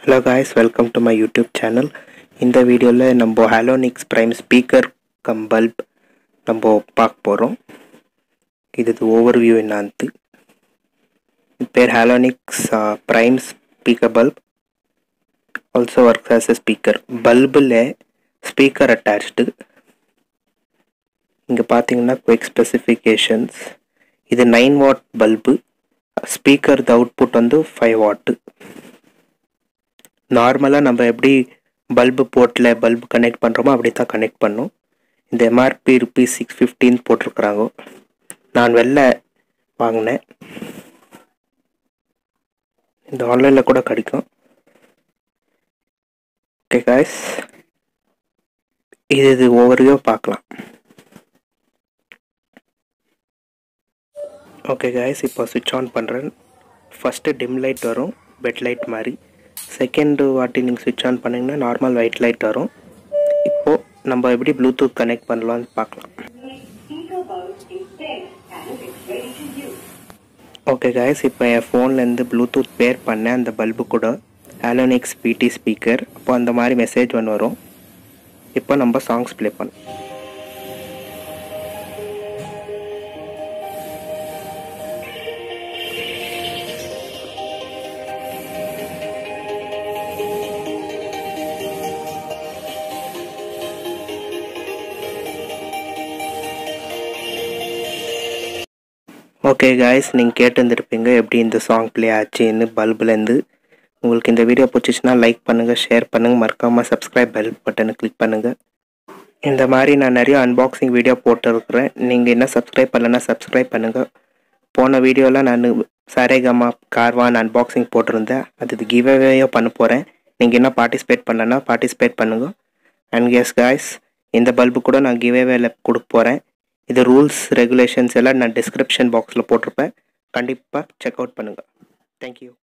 hello guys welcome to my YouTube channel இந்த வீடியோவில் நம்ம Halonix prime speaker cum bulb நம்ம பார்க்க போகிறோம் இது ஓவர்வியூ என்னான்ட்டு இது பேர் Halonix prime speaker bulb also works as a speaker பல்பில் ஸ்பீக்கர் அட்டாச்டு இங்கே பார்த்தீங்கன்னா குவிக் ஸ்பெசிஃபிகேஷன்ஸ் இது nine watt bulb speaker output வந்து ஃபைவ் வாட்டு நார்மலாக நம்ம எப்படி பல்பு போர்ட்டில் பல்பு கனெக்ட் பண்ணுறோமோ அப்படி தான் கனெக்ட் பண்ணும் இந்த எம்ஆர்பி ருபீஸ் சிக்ஸ் ஃபிஃப்டின் போட்டிருக்குறாங்க நான் வெளில வாங்கினேன் இந்த ஆன்லைனில் கூட கிடைக்கும் ஓகே காய்ஸ் இது இது ஒவ்வொருவையோ பார்க்கலாம் ஓகே காய்ஸ் இப்போ சுவிட்ச் ஆன் பண்ணுறேன் ஃபஸ்ட்டு டிம் லைட் வரும் பெட் லைட் மாதிரி செகண்டு வாட்டி நீங்கள் சுவிட்ச் ஆன் பண்ணிங்கன்னா நார்மல் ஒயிட் லைட் வரும் இப்போது நம்ம எப்படி ப்ளூடூத் கனெக்ட் பண்ணலாம்னு பார்க்கலாம் ஓகே காய்ஸ் இப்போ என் ஃபோன்லேருந்து ப்ளூடூத் பேர் பண்ணேன் அந்த பல்பு கூட ஆலோனிக்ஸ் பிடி ஸ்பீக்கர் அப்போ அந்த மாதிரி மெசேஜ் ஒன்று வரும் இப்போ நம்ம சாங்ஸ் ப்ளே பண்ணோம் ஓகே காய்ஸ் நீங்கள் கேட்டுருந்துருப்பீங்க எப்படி இந்த சாங் ப்ளே ஆச்சுன்னு பல்புலேருந்து உங்களுக்கு இந்த வீடியோ பிடிச்சிச்சின்னா லைக் பண்ணுங்கள் ஷேர் பண்ணுங்கள் மறக்காமல் சப்ஸ்கிரைப் பெல் பட்டனை கிளிக் பண்ணுங்கள் இந்த மாதிரி நான் நிறைய அன்பாக்சிங் வீடியோ போட்டிருக்கிறேன் நீங்கள் என்ன சப்ஸ்கிரைப் பண்ணலன்னா சப்ஸ்கிரைப் பண்ணுங்கள் போன வீடியோவில் நான் சாரேகமா கார்வான் அன்பாக்சிங் போட்டிருந்தேன் அது கிவ்அவேயோ பண்ண போகிறேன் நீங்கள் என்ன பார்ட்டிசிபேட் பண்ணலன்னா பார்ட்டிசிபேட் பண்ணுங்கள் அண்ட் எஸ் காய்ஸ் இந்த பல்பு கூட நான் கிவ்அவேல கொடுக்க போகிறேன் இது ரூல்ஸ் ரெகுலேஷன்ஸ் எல்லாம் நான் டிஸ்கிரிப்ஷன் பாக்ஸில் போட்டிருப்பேன் கண்டிப்பாக செக் அவுட் பண்ணுங்கள் தேங்க்யூ